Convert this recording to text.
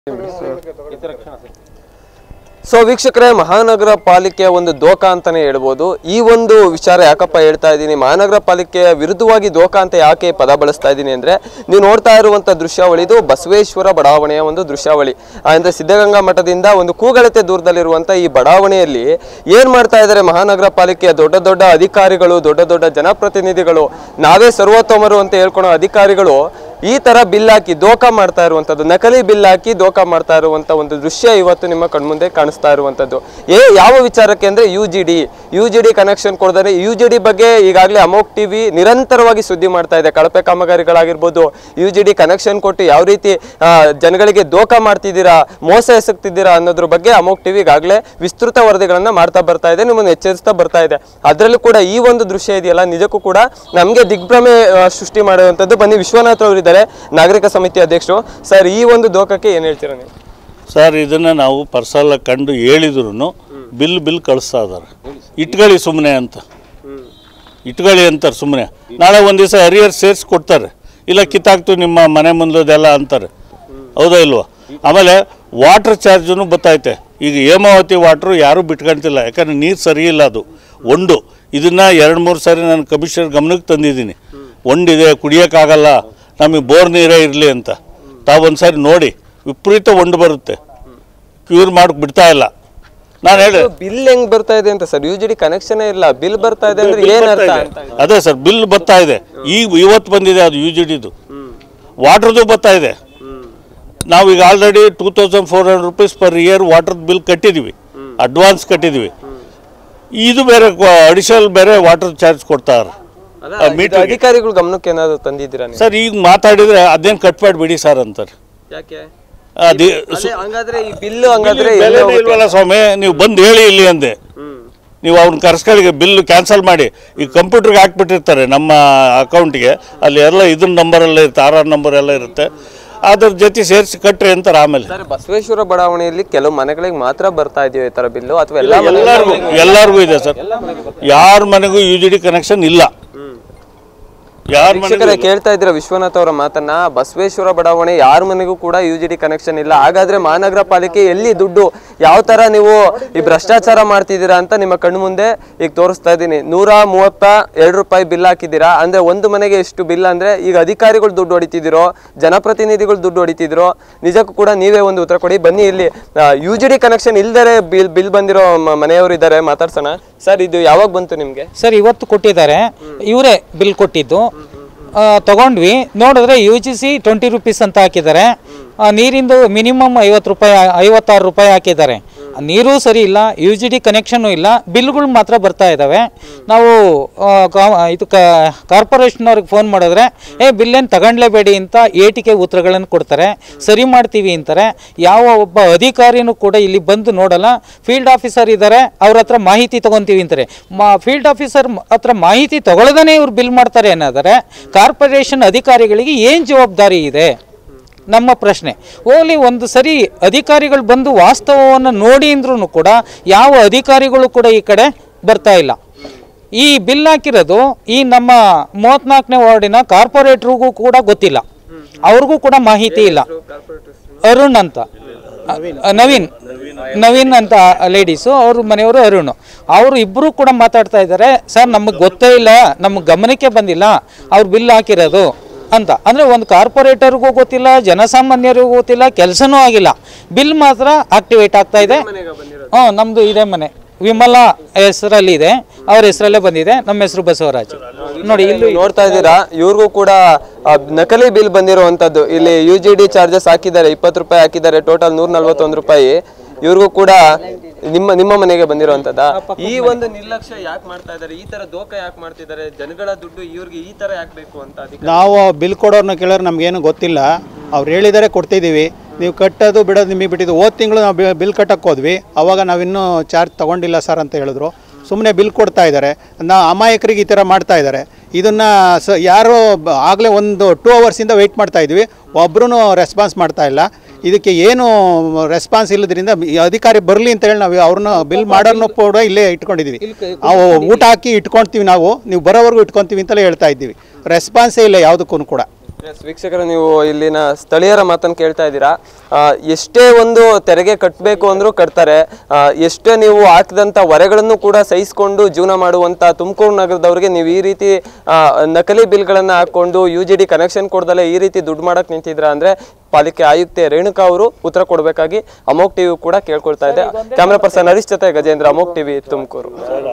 So ವೀಕ್ಷಕರೇ ಮಹಾನಗರ ಪಾಲಿಕೆಯ ಒಂದು ದೋಖ ಅಂತಾನೆ ಹೇಳ್ಬೋದು ಈ ಒಂದು ವಿಚಾರ ಯಾಕಪ್ಪ ಹೇಳ್ತಾ ಇದ್ದೀನಿ ಮಹಾನಗರ ಪಾಲಿಕೆಯ ವಿರುದ್ಧವಾಗಿ ದೋಖ ಅಂತ ಯಾಕೆ ಪದ ಬಳಸ್ತಾ ಇದ್ದೀನಿ ಅಂದ್ರೆ ನೀವು ನೋಡ್ತಾ ಇರುವಂತ ದೃಶ್ಯಾವಳಿ ಇದು ಬಸವೇಶ್ವರ ಬಡಾವಣೆಯ ಒಂದು ದೃಶ್ಯಾವಳಿ ಆ, ಅಂದ್ರೆ ಸಿದ್ಧಗಂಗಾ ಮಠದಿಂದ ಒಂದು ಕೂಗಳತೆ ದೂರದಲ್ಲಿರುವಂತ ಈ ಬಡಾವಣೆಯಲ್ಲಿ ಏನ್ ಮಾಡ್ತಾ ಇದ್ದಾರೆ ಮಹಾನಗರ ಪಾಲಿಕೆಯ ದೊಡ್ಡ ದೊಡ್ಡ ಅಧಿಕಾರಿಗಳು ದೊಡ್ಡ ದೊಡ್ಡ ಜನಪ್ರತಿನಿಧಿಗಳು ನಾವೇ ಸರ್ವೋತ್ತಮರು ಅಂತ ಹೇಳ್ಕೊಳೋ ಅಧಿಕಾರಿಗಳು ಈ ತರ ಬಿಲ್ ಹಾಕಿ ದೋಖ ಮಾಡ್ತಾ ಇರುವಂತದ್ದು ನಕಲಿ ಬಿಲ್ ಹಾಕಿ ದೋಖ ಮಾಡ್ತಾ ಇರುವಂತ ಒಂದು ದೃಶ್ಯ ಇವತ್ತು ನಿಮ್ಮ ಕಣ್ಮುಂದೆ ಕಾಣಿಸ್ತಾ ಇರುವಂತದ್ದು ಏ ಯಾವ ವಿಚಾರಕ್ಕೆ ಅಂದ್ರೆ U G D U G D connection ಕೊಡಿದರೆ ಯು ಜಿ ಡಿ ಬಗ್ಗೆ ಈಗಾಗಲೇ ಅಮೋಕ್ ಟಿವಿ ನಿರಂತರವಾಗಿ ಸುದ್ದಿ ಮಾಡ್ತಾ ಇದೆ ಕಳಪೆ ಕಾಮಗಾರಿಗಳಾಗಿರ್ಬೋದು ಯು ಜಿ ಡಿ ಕನೆಕ್ಷನ್ ಕೊಟ್ಟು ಯಾವ ರೀತಿ ಆ, ಜನಗಳಿಗೆ ದೋಖ ಮಾಡ್ತಿದ್ದೀರಾ ಮೋಸ ಎಸಗ್ತಿದ್ದೀರಾ ಅನ್ನೋದ್ರ ಬಗ್ಗೆ ಅಮೋಕ್ ಟಿವಿ ಈಗಾಗಲೇ ವಿಸ್ತೃತ ವರದಿಗಳನ್ನ ಮಾಡ್ತಾ ಬರ್ತಾ ಇದೆ ನಿಮ್ಮನ್ನು ಎಚ್ಚರಿಸ್ತಾ ಬರ್ತಾ ಇದೆ ಅದರಲ್ಲೂ ಕೂಡ ಈ ಒಂದು ದೃಶ್ಯ ಇದೆಯಲ್ಲ ನಿಜಕ್ಕೂ ಕೂಡ ನಮಗೆ ದಿಗ್ಭ್ರಮೆ ಆ, ಸೃಷ್ಟಿ ಮಾಡುವಂಥದ್ದು ಬನ್ನಿ ವಿಶ್ವನಾಥ್ ಅವರು ಇದ್ದಾರೆ ನಾಗರಿಕ ಸಮಿತಿ ಅಧ್ಯಕ್ಷರು ಸರ್ ಈ ಒಂದು ದೋಖಕ್ಕೆ ಏನ್ ಹೇಳ್ತೀರಾ ನೀವು ಸರ್ ಇದನ್ನು ನಾವು ಪರ್ಸಲ್ ಕಂಡು ಹೇಳಿದ್ರು ಬಿಲ್ ಬಿಲ್ ಕಳಿಸ್ತಾ ಇದ್ದಾರೆ ಇಟ್ಕೊಳ್ಳಿ ಸುಮ್ಮನೆ ಅಂತ ಇಟ್ಕೊಳ್ಳಿ ಅಂತಾರೆ ಸುಮ್ಮನೆ ನಾಳೆ ಒಂದು ದಿವಸ ಹರಿಯರ್ ಸೇರಿಸಿ ಕೊಡ್ತಾರೆ ಇಲ್ಲ ಕಿತ್ತಾಕ್ತು ನಿಮ್ಮ ಮನೆ ಮುಂದದೆಲ್ಲ ಅಂತಾರೆ ಹೌದಾ ಇಲ್ವಾ ಆಮೇಲೆ ವಾಟ್ರ್ ಚಾರ್ಜೂ ಬತ್ತೈತೆ ಈಗ ಹೇಮಾವತಿ ವಾಟ್ರು ಯಾರೂ ಬಿಟ್ಕೊಂತಿಲ್ಲ ಯಾಕಂದ್ರೆ ನೀರು ಸರಿ ಇಲ್ಲ ಅದು ಒಂದು ಇದನ್ನು ಎರಡು ಮೂರು ಸಾರಿ ನಾನು ಕಮಿಷನರ್ ಗಮನಕ್ಕೆ ತಂದಿದ್ದೀನಿ ಒಂಡಿದೆ ಕುಡಿಯೋಕ್ಕಾಗಲ್ಲ ನಮಗೆ ಬೋರ್ ನೀರೇ ಇರಲಿ ಅಂತ ತಾವೊಂದು ಸಾರಿ ನೋಡಿ ವಿಪರೀತ ಒಂಡು ಬರುತ್ತೆ ಕ್ಯೂರ್ ಮಾಡಕ್ಕೆ ಬಿಡ್ತಾ ಇಲ್ಲ ನಾನು ಹೇಳಿ ಬಿಲ್ ಹೆಂಗ್ ಬರ್ತಾ ಇದೆ ಅಂತ sir U G D connection ಇಲ್ಲ ಬಿಲ್ ಬರ್ತಾ ಇದೆ ಅಂದ್ರೆ ಏನ್ ಅರ್ಥ ಅಂತ ಅದೇ ಸರ್ ಬಿಲ್ ಬರ್ತಾ ಇದೆ ಈಗ ಇವತ್ತು ಬಂದಿದೆ ಅದು ಯು ಜಿ ಡಿದು ವಾಟ್ರದ್ದು ಬರ್ತಾ ಇದೆ ನಾವೀಗ already two thousand four hundred rupees per year water bill ಕಟ್ಟಿದ್ದೀವಿ ಅಡ್ವಾನ್ಸ್ ಕಟ್ಟಿದ್ದೀವಿ ಇದು ಬೇರೆ ಅಡಿಷನಲ್ ಬೇರೆ ವಾಟರ್ ಚಾರ್ಜ್ ಕೊಡ್ತಾರೆ ಅಲ್ಲ, ಇದು ಅಧಿಕಾರಿಗಳು ಗಮನಕ್ಕೆ ಏನಾದ್ರು ತಂದಿದ್ದೀರಾ ನೀವು ಸರ್ ಈಗ ಮಾತಾಡಿದ್ರೆ ಅದೇನು ಕಟ್ ಮಾಡಿಬಿಡಿ ಸರ್ ಅಂತಾರೆ ಯಾಕೆ ಅದೇ ಅದೇ ಹಂಗಾದ್ರೆ ಈ ಬಿಲ್ ಹಂಗಾದ್ರೆ ಎಲ್ಲಿ ಬೆಲೆನೇ ಹೋಗುತ್ತೆ? ಇಲ್ವಲ್ಲ ಸ್ವಾಮಿ ನೀವು ಬಂದು ಹೇಳಿ ಇಲ್ಲಿ ಅಂದೆ ಹ್ಮ್ ನೀವು ಅವ್ನ ಕರ್ಸ್ಗಳಿಗೆ ಬಿಲ್ ಕ್ಯಾನ್ಸಲ್ ಮಾಡಿ ಈ ಕಂಪ್ಯೂಟರ್ಗೆ ಹಾಕ್ಬಿಟ್ಟಿರ್ತಾರೆ ನಮ್ಮ ಅಕೌಂಟ್ಗೆ ಅಲ್ಲಿ ಎಲ್ಲ ಇದ್ರ ನಂಬರ್ ಎಲ್ಲ ಇರುತ್ತೆ ಆರ್ ಆರ್ ನಂಬರ್ ಎಲ್ಲ ಇರುತ್ತೆ ಅದ್ರ ಜೊತೆ ಸೇರಿಸಿ ಕಟ್ರಿ ಅಂತಾರೆ ಆಮೇಲೆ ಸರ್ ಬಸವೇಶ್ವರ ಬಡಾವಣೆಯಲ್ಲಿ ಕೆಲವು ಮನೆಗಳಿಗೆ ಮಾತ್ರ ಬರ್ತಾ ಇದೆಯೋ ಈ ತರ ಬಿಲ್ಲು ಅಥವಾ ಎಲ್ಲ ಎಲ್ಲರಿಗೂ ಎಲ್ಲರಿಗೂ ಇದೆ ಸರ್ ಯಾರ ಮನೆಗೂ ಯು ಜಿ ಡಿ ಕನೆಕ್ಷನ್ ಇಲ್ಲ ಯಾರ ಮನೆಗೂ ವೀಕ್ಷಕರೇ ಕೇಳ್ತಾ ಇದ್ರ ವಿಶ್ವನಾಥ್ ಅವರ ಮಾತನ್ನ ಬಸವೇಶ್ವರ ಬಡಾವಣೆ ಯಾರ ಮನೆಗೂ ಕೂಡ ಯು ಜಿ ಡಿ ಕನೆಕ್ಷನ್ ಇಲ್ಲ ಹಾಗಾದ್ರೆ ಮಹಾನಗರ ಪಾಲಿಕೆ ಎಲ್ಲಿ ದುಡ್ಡು ಯಾವ ತರ ನೀವು ಈ ಭ್ರಷ್ಟಾಚಾರ ಮಾಡ್ತಿದ್ದೀರಾ ಅಂತ ನಿಮ್ಮ ಕಣ್ಣು ಮುಂದೆ ಈಗ ತೋರಿಸ್ತಾ ಇದ್ದೀನಿ ನೂರ ಮೂವತ್ತ ಎರಡು ರೂಪಾಯಿ ಬಿಲ್ ಹಾಕಿದ್ದೀರಾ ಅಂದ್ರೆ ಒಂದು ಮನೆಗೆ ಎಷ್ಟು ಬಿಲ್ ಅಂದ್ರೆ ಈಗ ಅಧಿಕಾರಿಗಳು ದುಡ್ಡು ಹೊಡಿತಿದ್ದೀರೋ ಜನಪ್ರತಿನಿಧಿಗಳು ದುಡ್ಡು ಹೊಡಿತಿದ್ರೋ ನಿಜಕ್ಕೂ ಕೂಡ ನೀವೇ ಒಂದು ಉತ್ತರ ಕೊಡಿ ಬನ್ನಿ ಇಲ್ಲಿ ಯು ಜಿ ಡಿ ಕನೆಕ್ಷನ್ ಇಲ್ದರೆ ಬಿಲ್ ಬಿಲ್ ಬಂದಿರೋ ಮ- ಮನೆಯವರು ಇದ್ದಾರೆ ಮಾತಾಡ್ಸೋಣ ಸರ್ ಇದು ಯಾವಾಗ ಬಂತು ನಿಮ್ಗೆ ಸರ್ ಇವತ್ತು ಕೊಟ್ಟಿದ್ದಾರೆ ಇವರೇ ಬಿಲ್ ಕೊಟ್ಟಿದ್ದು ಆ, ತಗೊಂಡ್ವಿ ನೋಡಿದ್ರೆ U G C twenty rupees ಅಂತ ಹಾಕಿದ್ದಾರೆ ಆ, ನೀರಿಂದು ಮಿನಿಮಮ್ ಐವತ್ತು ರೂಪಾಯಿ ಐವತ್ತಾರು ರೂಪಾಯಿ ಹಾಕಿದ್ದಾರೆ ಆ, ನೀರೂ ಸರಿ ಇಲ್ಲ ಯು ಜಿ ಡಿ ಕನೆಕ್ಷನ್ನು ಇಲ್ಲ ಬಿಲ್ಗಳು ಮಾತ್ರ ಬರ್ತಾ ಇದ್ದಾವೆ ನಾವು ಆ, ಕಾ- ಇದು ಕಾರ್ಪೊರೇಷನ್ ಅವ್ರಿಗೆ ಫೋನ್ ಮಾಡಿದ್ರೆ ಏ ಬಿಲ್ಲೇನು ತಗೊಂಡ್ಲೇಬೇಡಿ ಅಂತ ಏಟಿಕೆ ಉತ್ತರಗಳನ್ನು ಕೊಡ್ತಾರೆ ಸರಿ ಮಾಡ್ತೀವಿ ಅಂತಾರೆ ಯಾವ ಒಬ್ಬ ಅಧಿಕಾರಿನೂ ಕೂಡ ಇಲ್ಲಿ ಬಂದು ನೋಡಲ್ಲ ಫೀಲ್ಡ್ ಆಫೀಸರ್ ಇದ್ದಾರೆ ಅವ್ರ ಹತ್ರ ಮಾಹಿತಿ ತಗೊಂತೀವಿ ಅಂತಾರೆ ಮಾ ಫೀಲ್ಡ್ ಆಫೀಸರ್ ಹತ್ರ ಮಾಹಿತಿ ತಗೊಳ್ಳದೇ ಇವ್ರು ಬಿಲ್ ಮಾಡ್ತಾರೆ ಅನ್ನೋದರೆ ಕಾರ್ಪೊರೇಷನ್ ಅಧಿಕಾರಿಗಳಿಗೆ ಏನು ಜವಾಬ್ದಾರಿ ಇದೆ ನಮ್ಮ ಪ್ರಶ್ನೆ ಓನ್ಲಿ ಒಂದು ಸರಿ ಅಧಿಕಾರಿಗಳು ಬಂದು ವಾಸ್ತವವನ್ನು ನೋಡಿ ಅಂದ್ರೂ ಕೂಡ ಯಾವ ಅಧಿಕಾರಿಗಳು ಕೂಡ ಈ ಕಡೆ ಬರ್ತಾ ಇಲ್ಲ ಈ ಬಿಲ್ ಹಾಕಿರೋದು ಈ ನಮ್ಮ ಮೂವತ್ನಾಲ್ಕನೇ ವಾರ್ಡಿನ ಕಾರ್ಪೊರೇಟ್ರಿಗೂ ಕೂಡ ಗೊತ್ತಿಲ್ಲ ಅವ್ರಿಗೂ ಕೂಡ ಮಾಹಿತಿ ಇಲ್ಲ ಅರುಣ್ ಅಂತ ಅ- ನವೀನ್ ನವೀನ್ ಅಂತ ಲೇಡೀಸು ಅವ್ರ ಮನೆಯವರು ಅರುಣ್ ಅವರು ಇಬ್ಬರು ಕೂಡ ಮಾತಾಡ್ತಾ ಇದ್ದಾರೆ ಸರ್ ನಮಗೆ ಗೊತ್ತೇ ಇಲ್ಲ ನಮಗೆ ಗಮನಕ್ಕೆ ಬಂದಿಲ್ಲ ಅವ್ರು ಬಿಲ್ ಹಾಕಿರೋದು ಅಂತ ಅಂದರೆ ಒಂದು ಕಾರ್ಪೊರೇಟರ್ಗೂ ಗೊತ್ತಿಲ್ಲ ಜನಸಾಮಾನ್ಯರಿಗೂ ಗೊತ್ತಿಲ್ಲ ಕೆಲಸನೂ ಆಗಿಲ್ಲ ಬಿಲ್ ಮಾತ್ರ ಆಕ್ಟಿವೇಟ್ ಆಗ್ತಾ ಇದೆ ಹ್ಞೂ ನಮ್ಮದು ಇದೇ ಮನೆ ವಿಮಲಾ ಹೆಸರಲ್ಲಿ ಇದೆ ಅವ್ರ ಹೆಸರಲ್ಲೇ ಬಂದಿದೆ ನಮ್ಮ ಹೆಸರು ಬಸವರಾಜ್ ನೋಡಿ ಇಲ್ಲಿ ನೋಡ್ತಾ ಇದ್ದೀರಾ ಇವ್ರಿಗೂ ಕೂಡ ಆ, ನಕಲಿ ಬಿಲ್ ಬಂದಿರುವಂತದ್ದು ಇಲ್ಲಿ ಯು ಜಿ ಡಿ ಚಾರ್ಜಸ್ ಹಾಕಿದ್ದಾರೆ ಇಪ್ಪತ್ತು ರೂಪಾಯಿ ಹಾಕಿದ್ದಾರೆ ಟೋಟಲ್ ನೂರ ನಲ್ವತ್ತೊಂದು ರೂಪಾಯಿ ಇವ್ರಿಗೂ ಕೂಡ ನಿಮ್ಮ ನಿಮ್ಮ ಮನೆಗೆ ಬಂದಿರುವಂತದ ಈ ಒಂದು ನಿರ್ಲಕ್ಷ್ಯ ಯಾಕೆ ಮಾಡ್ತಾ ಇದ್ದಾರೆ ಈ ತರ ದೋಖ ಯಾಕೆ ಮಾಡ್ತಿದ್ದಾರೆ ಜನಗಳ ದುಡ್ಡು ಇವ್ರಿಗೆ ಈ ತರ ಯಾಕೆ ಬೇಕು ಅಂತ ಅದಕ್ಕೆ ನಾವು ಬಿಲ್ ಕೊಡೋರ್ನ ಕೇಳೋರು ನಮಗೇನು ಗೊತ್ತಿಲ್ಲ ಅವ್ರು ಹೇಳಿದರೆ ಕೊಡ್ತಿದ್ದೀವಿ ನೀವು ಕಟ್ಟೋದು ಬಿಡೋದು ನಿಮಗೆ ಬಿಟ್ಟಿದ್ದು ಹೋದ ತಿಂಗಳು ನಾವು ಬಿ- ಬಿಲ್ ಕಟ್ಟಕ್ಕೆ ಹೋದ್ವಿ ಅವಾಗ ನಾವಿನ್ನೂ ಚಾರ್ಜ್ ತೊಗೊಂಡಿಲ್ಲ ಸರ್ ಅಂತ ಹೇಳಿದ್ರು ಸುಮ್ಮನೆ ಬಿಲ್ ಕೊಡ್ತಾ ಇದ್ದಾರೆ ನಾ ಅಮಾಯಕರಿಗೆ ಈ ಥರ ಮಾಡ್ತಾ ಇದ್ದಾರೆ ಇದನ್ನು ಸ ಯಾರೋ ಆಗಲೇ ಒಂದು ಟೂ ಅವರ್ಸಿಂದ ವೆಯ್ಟ್ ಮಾಡ್ತಾ ಇದ್ವಿ ಒಬ್ಬರೂ ರೆಸ್ಪಾನ್ಸ್ ಮಾಡ್ತಾ ಇಲ್ಲ ಇದಕ್ಕೆ ಏನು ರೆಸ್ಪಾನ್ಸ್ ಇಲ್ಲದ್ರಿಂದ ಈ ಅಧಿಕಾರಿ ಬರಲಿ ಅಂತ ಹೇಳಿ ನಾವು ಅವ್ರನ್ನ ಬಿಲ್ ಮಾಡೋರ್ನು ಕೂಡ ಇಲ್ಲೇ ಇಟ್ಕೊಂಡಿದ್ದೀವಿ ನಾವು ಊಟ ಹಾಕಿ ಇಟ್ಕೊಳ್ತೀವಿ ನಾವು ನೀವು ಬರೋವರೆಗೂ ಇಟ್ಕೊತೀವಿ ಅಂತಲೇ ಹೇಳ್ತಾ ಇದ್ದೀವಿ ರೆಸ್ಪಾನ್ಸೇ ಇಲ್ಲ ಯಾವುದಕ್ಕೂ ಕೂಡ ಎಸ್ ವೀಕ್ಷಕರು ನೀವು ಇಲ್ಲಿನ ಸ್ಥಳೀಯರ ಮಾತನ್ನು ಕೇಳ್ತಾ ಇದ್ದೀರಾ ಆ, ಎಷ್ಟೇ ಒಂದು ತೆರಿಗೆ ಕಟ್ಟಬೇಕು ಅಂದ್ರೂ ಕಟ್ತಾರೆ ಆ, ಎಷ್ಟೇ ನೀವು ಹಾಕಿದಂಥ ಹೊರೆಗಳನ್ನು ಕೂಡ ಸಹಿಸಿಕೊಂಡು ಜೀವನ ಮಾಡುವಂಥ ತುಮಕೂರು ನಗರದವ್ರಿಗೆ ನೀವು ಈ ರೀತಿ ಆ, ನಕಲಿ ಬಿಲ್ಗಳನ್ನು ಹಾಕೊಂಡು ಯು ಜಿ ಡಿ ಕನೆಕ್ಷನ್ ಕೊಡ್ದಲೆ ಈ ರೀತಿ ದುಡ್ಡು ಮಾಡಕ್ ನಿಂತಿದ್ರ ಅಂದ್ರೆ ಪಾಲಿಕೆ ಆಯುಕ್ತೆ ರೇಣುಕಾ ಅವರು ಉತ್ತರ ಕೊಡಬೇಕಾಗಿ ಅಮೋಕ್ ಟಿವಿ ಕೂಡ ಕೇಳ್ಕೊಳ್ತಾ ಇದೆ ಕ್ಯಾಮ್ರಾ ಪರ್ಸನ್ ಹರೀಶ್ ಜೊತೆ ಗಜೇಂದ್ರ ಅಮೋಕ್ ಟಿವಿ ತುಮಕೂರು